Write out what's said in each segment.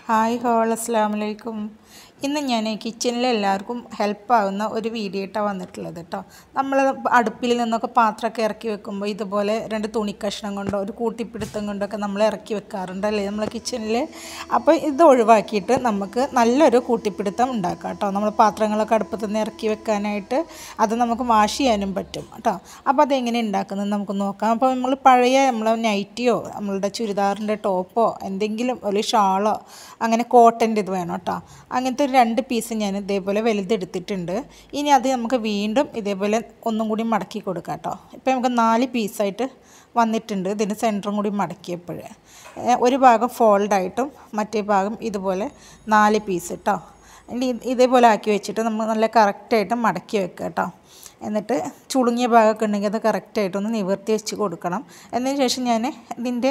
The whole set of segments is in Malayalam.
ഹായ് ഹോൾ അസ്സാം വലൈക്കും ഇന്ന് ഞാൻ കിച്ചണിൽ എല്ലാവർക്കും ഹെൽപ്പാവുന്ന ഒരു വീഡിയോ ഇട്ടാണ് വന്നിട്ടുള്ളത് കേട്ടോ നമ്മൾ അടുപ്പിൽ നിന്നൊക്കെ പാത്രമൊക്കെ ഇറക്കി വെക്കുമ്പോൾ ഇതുപോലെ രണ്ട് തുണിക്കഷ്ണം കൊണ്ടോ ഒരു കൂട്ടിപ്പിടുത്തം കൊണ്ടൊക്കെ നമ്മൾ ഇറക്കി വെക്കാറുണ്ട് അല്ലേ നമ്മളെ കിച്ചണിൽ അപ്പോൾ ഇത് ഒഴിവാക്കിയിട്ട് നമുക്ക് നല്ലൊരു കൂട്ടിപ്പിടുത്തം ഉണ്ടാക്കാം കേട്ടോ നമ്മൾ പാത്രങ്ങളൊക്കെ അടുപ്പത്ത് നിന്ന് ഇറക്കി വെക്കാനായിട്ട് അത് നമുക്ക് വാഷ് ചെയ്യാനും പറ്റും കേട്ടോ അപ്പോൾ അതെങ്ങനെ ഉണ്ടാക്കുന്നത് നമുക്ക് നോക്കാം അപ്പോൾ നമ്മൾ പഴയ നമ്മളെ നൈറ്റിയോ നമ്മളുടെ ചുരിദാറിൻ്റെ ടോപ്പോ എന്തെങ്കിലും ഒരു ഷാളോ അങ്ങനെ കോട്ടൻ്റെ ഇത് വേണം കേട്ടോ അങ്ങനത്തെ ഒരു രണ്ട് പീസ് ഞാൻ ഇതേപോലെ വലുതെടുത്തിട്ടുണ്ട് ഇനി അത് നമുക്ക് വീണ്ടും ഇതേപോലെ ഒന്നും കൂടി മടക്കി കൊടുക്കാം കേട്ടോ ഇപ്പം നമുക്ക് നാല് പീസായിട്ട് വന്നിട്ടുണ്ട് ഇതിന് സെൻറ്ററും കൂടി മടക്കിയപ്പോൾ ഒരു ഭാഗം ഫോൾഡായിട്ടും മറ്റേ ഭാഗം ഇതുപോലെ നാല് പീസ് കേട്ടോ ഇനി ഇതേപോലെ ആക്കി വെച്ചിട്ട് നമ്മൾ നല്ല കറക്റ്റായിട്ട് മടക്കി വെക്കുക കേട്ടോ എന്നിട്ട് ചുളുങ്ങിയ ഭാഗമൊക്കെ ഉണ്ടെങ്കിൽ അത് കറക്റ്റായിട്ടൊന്ന് നിവർത്തി വെച്ച് കൊടുക്കണം എന്നതിന് ശേഷം ഞാൻ ഇതിൻ്റെ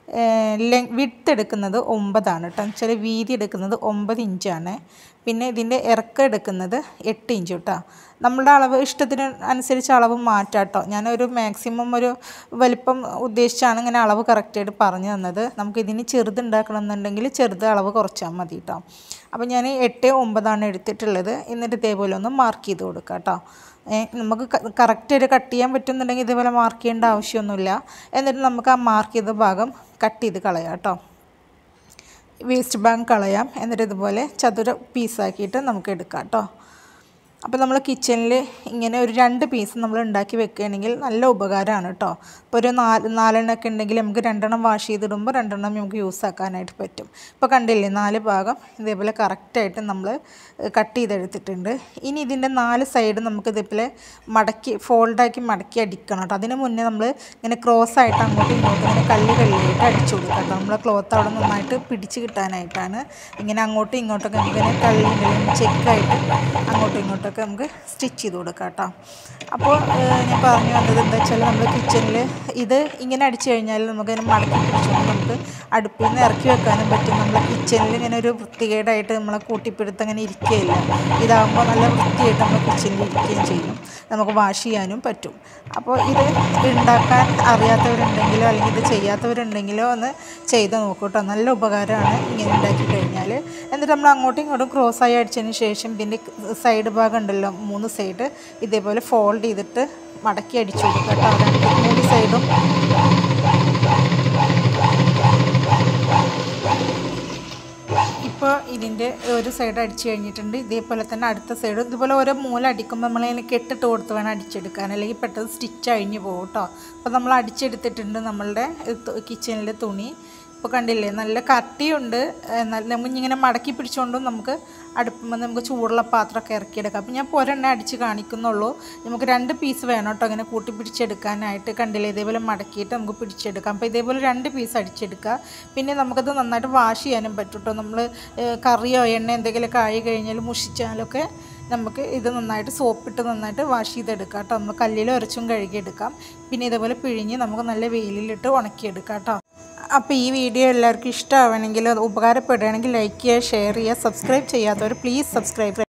ലെങ് വിഡ്ത്ത് എടുക്കുന്നത് ഒമ്പതാണ് കേട്ടോ എന്ന് വെച്ചാൽ വീതി എടുക്കുന്നത് ഒമ്പത് ഇഞ്ചാണ് പിന്നെ ഇതിൻ്റെ ഇറക്കം എടുക്കുന്നത് എട്ട് ഇഞ്ച് കേട്ടോ നമ്മുടെ അളവ് ഇഷ്ടത്തിന് അനുസരിച്ച് അളവ് മാറ്റാം കേട്ടോ ഞാനൊരു മാക്സിമം ഒരു വലിപ്പം ഉദ്ദേശിച്ചാണ് ഇങ്ങനെ അളവ് കറക്റ്റായിട്ട് പറഞ്ഞു തന്നത് നമുക്ക് ഇതിന് ചെറുത് ഉണ്ടാക്കണം എന്നുണ്ടെങ്കിൽ ചെറുത് അളവ് കുറച്ചാൽ മതി കേട്ടോ അപ്പോൾ ഞാൻ എട്ട് ഒമ്പതാണ് എടുത്തിട്ടുള്ളത് എന്നിട്ട് ഇതേപോലെ ഒന്ന് മാർക്ക് ചെയ്ത് കൊടുക്കാം കേട്ടോ നമുക്ക് കറക്റ്റായിട്ട് കട്ട് ചെയ്യാൻ പറ്റുന്നുണ്ടെങ്കിൽ ഇതേപോലെ മാർക്ക് ചെയ്യേണ്ട ആവശ്യമൊന്നുമില്ല എന്നിട്ട് നമുക്ക് ആ മാർക്ക് ചെയ്ത ഭാഗം കട്ട് ചെയ്ത് കളയാം കേട്ടോ വേസ്റ്റ് ബാങ്ക് കളയാം എന്നിട്ട് ഇതുപോലെ ചതുര പീസാക്കിയിട്ട് നമുക്ക് എടുക്കാം കേട്ടോ അപ്പോൾ നമ്മൾ കിച്ചണിൽ ഇങ്ങനെ ഒരു രണ്ട് പീസ് നമ്മൾ ഉണ്ടാക്കി വെക്കുകയാണെങ്കിൽ നല്ല ഉപകാരമാണ് കേട്ടോ ഇപ്പോൾ ഒരു നാല് നാലെണ്ണമൊക്കെ ഉണ്ടെങ്കിൽ നമുക്ക് രണ്ടെണ്ണം വാഷ് ചെയ്തിടുമ്പോൾ രണ്ടെണ്ണം നമുക്ക് യൂസ് ആക്കാനായിട്ട് പറ്റും ഇപ്പോൾ കണ്ടില്ലേ നാല് ഭാഗം ഇതേപോലെ കറക്റ്റായിട്ട് നമ്മൾ കട്ട് ചെയ്തെടുത്തിട്ടുണ്ട് ഇനി ഇതിൻ്റെ നാല് സൈഡ് നമുക്ക് ഇതേപോലെ മടക്കി ഫോൾഡാക്കി മടക്കി അടിക്കണം കേട്ടോ അതിന് മുന്നേ നമ്മൾ ഇങ്ങനെ ക്രോസ് ആയിട്ട് അങ്ങോട്ടും ഇങ്ങോട്ടും ഇങ്ങനെ കല്ല് കല്ലിയായിട്ട് അടിച്ചു കൊടുക്കാം കേട്ടോ നമ്മൾ ക്ലോത്ത് അവിടെ നന്നായിട്ട് പിടിച്ച് കിട്ടാനായിട്ടാണ് ഇങ്ങനെ അങ്ങോട്ടും ഇങ്ങോട്ടൊക്കെ നമുക്കിങ്ങനെ കല്ലിൻ്റെ ചെക്കായിട്ട് അങ്ങോട്ടും ഇങ്ങോട്ടും ഒക്കെ നമുക്ക് സ്റ്റിച്ച് ചെയ്ത് കൊടുക്കാം കേട്ടോ അപ്പോൾ ഞാൻ പറഞ്ഞു വന്നത് എന്താ വെച്ചാൽ നമ്മൾ കിച്ചണിൽ ഇത് ഇങ്ങനെ അടിച്ചു കഴിഞ്ഞാൽ നമുക്കതിന് മടക്കി പിടിച്ചുകൊണ്ട് നമുക്ക് അടുപ്പിൽ നിന്ന് ഇറക്കി വെക്കാനും പറ്റും നമ്മളെ കിച്ചണിൽ ഇങ്ങനെ ഒരു വൃത്തികേടായിട്ട് നമ്മളെ കൂട്ടിപ്പിടുത്തം അങ്ങനെ ഇരിക്കുകയില്ല ഇതാകുമ്പോൾ നല്ല വൃത്തിയായിട്ട് നമ്മൾ കിച്ചണിൽ ഇരിക്കുകയും ചെയ്യും നമുക്ക് വാഷ് ചെയ്യാനും പറ്റും അപ്പോൾ ഇത് ഉണ്ടാക്കാൻ അറിയാത്തവരുണ്ടെങ്കിലോ അല്ലെങ്കിൽ ഇത് ചെയ്യാത്തവരുണ്ടെങ്കിലോ ഒന്ന് ചെയ്ത് നോക്കൂ കേട്ടോ നല്ല ഉപകാരമാണ് ഇങ്ങനെ ഉണ്ടാക്കി കഴിഞ്ഞാൽ എന്നിട്ട് നമ്മൾ അങ്ങോട്ടും ഇങ്ങോട്ടും ക്രോസ് ആയി അടിച്ചതിന് ശേഷം ഇതിൻ്റെ സൈഡ് ഭാഗം ഉണ്ടല്ലോ മൂന്ന് സൈഡ് ഇതേപോലെ ഫോൾഡ് ചെയ്തിട്ട് മടക്കി അടിച്ചു കൊടുക്കുക കേട്ടോ രണ്ട് മൂന്ന് സൈഡും ഇപ്പോൾ ഇതിൻ്റെ ഒരു സൈഡ് അടിച്ചു കഴിഞ്ഞിട്ടുണ്ട് ഇതേപോലെ തന്നെ അടുത്ത സൈഡ് ഇതുപോലെ ഓരോ മൂല അടിക്കുമ്പോൾ നമ്മളതിന് കെട്ടിട്ട് കൊടുത്ത് വേണം അടിച്ചെടുക്കാൻ അല്ലെങ്കിൽ പെട്ടെന്ന് സ്റ്റിച്ച് അഴിഞ്ഞു പോകും കേട്ടോ അപ്പോൾ നമ്മൾ അടിച്ചെടുത്തിട്ടുണ്ട് നമ്മളുടെ കിച്ചണിലെ തുണി ഇപ്പോൾ കണ്ടില്ലേ നല്ല കട്ടിയുണ്ട് നല്ല നമുക്കിങ്ങനെ മടക്കി പിടിച്ചുകൊണ്ടും നമുക്ക് അടുപ്പുമ്പോൾ നമുക്ക് ചൂടുള്ള പാത്രമൊക്കെ ഇറക്കിയെടുക്കാം അപ്പോൾ ഞാൻ ഇപ്പോൾ ഒരെണ്ണ അടിച്ച് കാണിക്കുന്നുള്ളൂ നമുക്ക് രണ്ട് പീസ് വേണം കേട്ടോ അങ്ങനെ കൂട്ടി പിടിച്ചെടുക്കാനായിട്ട് കണ്ടില്ലേ ഇതേപോലെ മടക്കിയിട്ട് നമുക്ക് പിടിച്ചെടുക്കാം അപ്പോൾ ഇതേപോലെ രണ്ട് പീസ് അടിച്ചെടുക്കുക പിന്നെ നമുക്കത് നന്നായിട്ട് വാഷ് ചെയ്യാനും പറ്റും കേട്ടോ നമ്മൾ കറിയോ എണ്ണ എന്തെങ്കിലുമൊക്കെ ആയി കഴിഞ്ഞാൽ മുഷിച്ചാലൊക്കെ നമുക്ക് ഇത് നന്നായിട്ട് സോപ്പിട്ട് നന്നായിട്ട് വാഷ് ചെയ്തെടുക്കാം കേട്ടോ നമ്മൾ കല്ലിൽ ഉരച്ചും കഴുകിയെടുക്കാം പിന്നെ ഇതേപോലെ പിഴിഞ്ഞ് നമുക്ക് നല്ല വെയിലിലിട്ട് ഉണക്കിയെടുക്കാം കേട്ടോ അപ്പോൾ ഈ വീഡിയോ എല്ലാവർക്കും ഇഷ്ടമാവണമെങ്കിൽ ഉപകാരപ്പെടുകയാണെങ്കിൽ ലൈക്ക് ചെയ്യുക ഷെയർ ചെയ്യുക സബ്സ്ക്രൈബ് ചെയ്യാത്തവർ പ്ലീസ് സബ്സ്ക്രൈബ്